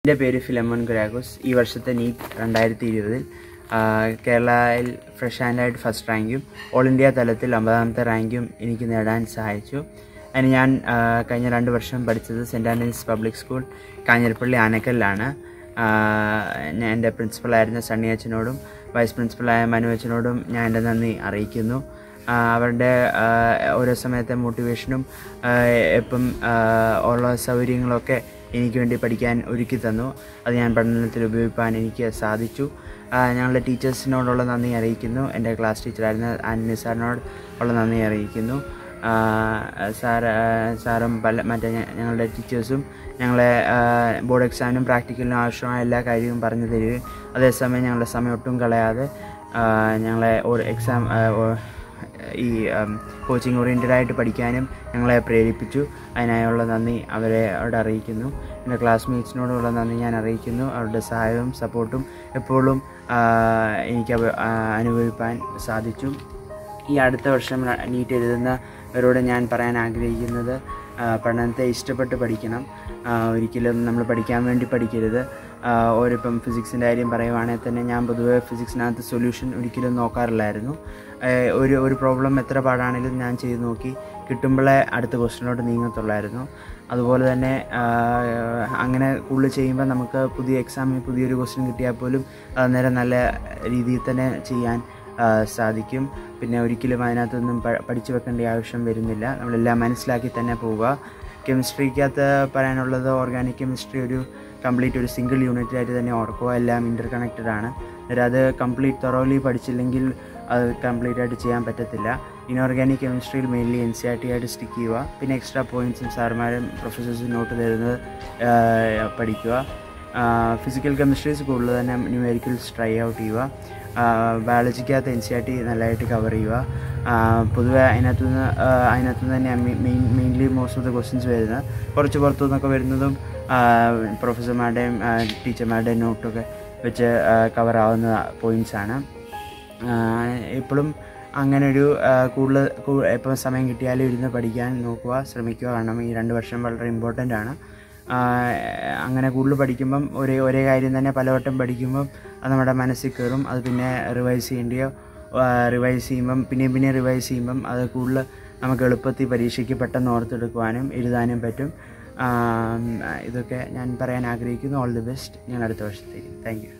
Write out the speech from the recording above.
എൻ്റെ പേര് ഫിലമോൻ കുരാഗോസ് ഈ വർഷത്തെ നീറ്റ് രണ്ടായിരത്തി ഇരുപതിൽ കേരളയിൽ ഫ്രഷ് ആൻഡായിട്ട് ഫസ്റ്റ് റാങ്കും ഓൾ ഇന്ത്യ തലത്തിൽ അമ്പതാമത്തെ റാങ്കും എനിക്ക് നേടാൻ സഹായിച്ചു അതിന് ഞാൻ ആ, കഴിഞ്ഞ രണ്ട് വർഷം പഠിച്ചത് Saint Antony's public school Kanjirappally ആനക്കലിലാണ് ആ, ഞാൻ എൻ്റെ പ്രിൻസിപ്പളായിരുന്ന സണ്ണി അച്ഛനോടും വൈസ് പ്രിൻസിപ്പളായ മനു അച്ഛനോടും ഞാൻ എൻ്റെ നന്ദി അറിയിക്കുന്നു ആ, അവരുടെ ആ, ഓരോ സമയത്തെ മോട്ടിവേഷനും ആ, എപ്പം ആ, ഉള്ള സൗകര്യങ്ങളൊക്കെ എനിക്ക് വേണ്ടി പഠിക്കാൻ ഒരുക്കി തന്നു അത് ഞാൻ പഠനത്തിൽ ഉപയോഗിക്കാൻ എനിക്ക് സാധിച്ചു ആ, ഞങ്ങളുടെ ടീച്ചേഴ്സിനോടുള്ള നന്ദി അറിയിക്കുന്നു എൻ്റെ ക്ലാസ് ടീച്ചറായിരുന്ന ആൻ്റണി സാറിനോട് ഉള്ള നന്ദി അറിയിക്കുന്നു ആ, സാർ ആ, സാറും പല മറ്റേ ഞ- ഞങ്ങളുടെ ടീച്ചേഴ്സും ഞങ്ങളെ ആ, ബോർഡ് എക്സാമിനും പ്രാക്ടിക്കലിനും ആവശ്യമായ എല്ലാ കാര്യവും പറഞ്ഞു തരികയും അതേസമയം ഞങ്ങളുടെ സമയം ഒട്ടും കളയാതെ ആ, ഞങ്ങളെ ഒരു എക്സാം ആ, ഓ- ഈ കോച്ചിങ് ഓറിയൻറ്റഡ് ആയിട്ട് പഠിക്കാനും ഞങ്ങളെ പ്രേരിപ്പിച്ചു അതിനായുള്ള നന്ദി അവരെ അവിടെ അറിയിക്കുന്നു എൻ്റെ ക്ലാസ്മേറ്റ്സിനോടുള്ള നന്ദി ഞാൻ അറിയിക്കുന്നു അവരുടെ സഹായവും സപ്പോർട്ടും എപ്പോഴും ആ, എനിക്ക് അവ- ആ, അനുഭവിപ്പാൻ സാധിച്ചു ഈ അടുത്ത വർഷം നീറ്റ് എഴുതുന്നവരോട് ഞാൻ പറയാൻ ആഗ്രഹിക്കുന്നത് ആ, പഠനത്തെ ഇഷ്ടപ്പെട്ട് പഠിക്കണം ആ, ഒരിക്കലും നമ്മൾ പഠിക്കാൻ വേണ്ടി പഠിക്കരുത് ആ, ഓരിപ്പം ഫിസിക്സിൻ്റെ കാര്യം പറയുവാണെങ്കിൽ തന്നെ ഞാൻ പൊതുവേ ഫിസിക്സിനകത്ത് സൊല്യൂഷൻ ഒരിക്കലും നോക്കാറില്ലായിരുന്നു ആ, ഒരു ഒരു പ്രോബ്ലം എത്ര പാടാണെങ്കിലും ഞാൻ ചെയ്ത് നോക്കി കിട്ടുമ്പോഴേ അടുത്ത ക്വസ്റ്റിനോട്ട് നീങ്ങത്തുള്ളായിരുന്നു അതുപോലെ തന്നെ ആ, അങ്ങനെ കൂടുതൽ ചെയ്യുമ്പോൾ നമുക്ക് പുതിയ എക്സാമിന് പുതിയൊരു ക്വസ്റ്റ്യൻ കിട്ടിയാൽ പോലും അത് നേരെ നല്ല രീതിയിൽ തന്നെ ചെയ്യാൻ ആ, സാധിക്കും പിന്നെ ഒരിക്കലും അതിനകത്തൊന്നും പ- പഠിച്ചു വെക്കേണ്ട ആവശ്യം വരുന്നില്ല നമ്മളെല്ലാം മനസ്സിലാക്കി തന്നെ പോവുക കെമിസ്ട്രിക്കകത്ത് പറയാനുള്ളത് ഓർഗാനിക് കെമിസ്ട്രി ഒരു കംപ്ലീറ്റ് ഒരു സിംഗിൾ യൂണിറ്റ് ആയിട്ട് തന്നെ ഓർക്കുക എല്ലാം ഇൻ്റർ കണക്റ്റഡ് ആണ് അന്നേരം അത് കംപ്ലീറ്റ് തൊറോലി പഠിച്ചില്ലെങ്കിൽ അത് കംപ്ലീറ്റ് ആയിട്ട് ചെയ്യാൻ പറ്റത്തില്ല ഇനോർഗാനിക് കെമിസ്ട്രിയിൽ mainly N C R T ആയിട്ട് സ്റ്റിക്ക് ചെയ്യുക പിന്നെ എക്സ്ട്രാ പോയിൻറ്റ്സും സാർമാരും പ്രൊഫസേഴ്സും നോട്ട് തരുന്നത് ആ, പഠിക്കുക ഫിസിക്കൽ കെമിസ്ട്രീസ് കൂടുതൽ തന്നെ ന്യൂമെറിക്കൽസ് ട്രൈ ഔട്ട് ചെയ്യുക ബയോളജിക്കകത്ത് എൻ സി ആർ ടി നല്ലതായിട്ട് കവർ ചെയ്യുക ആ, പൊതുവെ അതിനകത്തു നിന്ന് ആ, അതിനകത്തു നിന്ന് തന്നെ main mainly most of the questions വരുന്നത് കുറച്ച് പുറത്തു നിന്നൊക്കെ വരുന്നതും പ്രൊഫസർമാരുടെയും ടീച്ചർമാരുടെയും നോട്ടൊക്കെ വെച്ച് കവർ ആവുന്ന പോയിൻറ്റ്സ് ആണ് ഇപ്പോഴും അങ്ങനെ ഒരു കൂടുതൽ എപ്പോൾ സമയം കിട്ടിയാലും ഇരുന്ന് പഠിക്കാൻ നോക്കുക ശ്രമിക്കുക കാരണം ഈ രണ്ട് വർഷം വളരെ ഇമ്പോർട്ടൻ്റ് ആണ് ആ, അങ്ങനെ കൂടുതൽ പഠിക്കുമ്പം ഒരേ ഒരേ കാര്യം തന്നെ പലവട്ടം പഠിക്കുമ്പം അത് നമ്മുടെ മനസ്സിൽ കയറും അത് പിന്നെ റിവൈസ് ചെയ്യേണ്ടിയോ റിവൈസ് ചെയ്യുമ്പം പിന്നെയും പിന്നെയും റിവൈസ് ചെയ്യുമ്പം അത് കൂടുതൽ നമുക്ക് എളുപ്പത്തിൽ പരീക്ഷയ്ക്ക് പെട്ടെന്ന് ഓർത്തെടുക്കുവാനും എഴുതാനും പറ്റും ആ, ഇതൊക്കെ ഞാൻ പറയാൻ ആഗ്രഹിക്കുന്നു ഓൾ ദി ബെസ്റ്റ് ഞാൻ അടുത്ത വർഷത്തേക്ക് താങ്ക് യു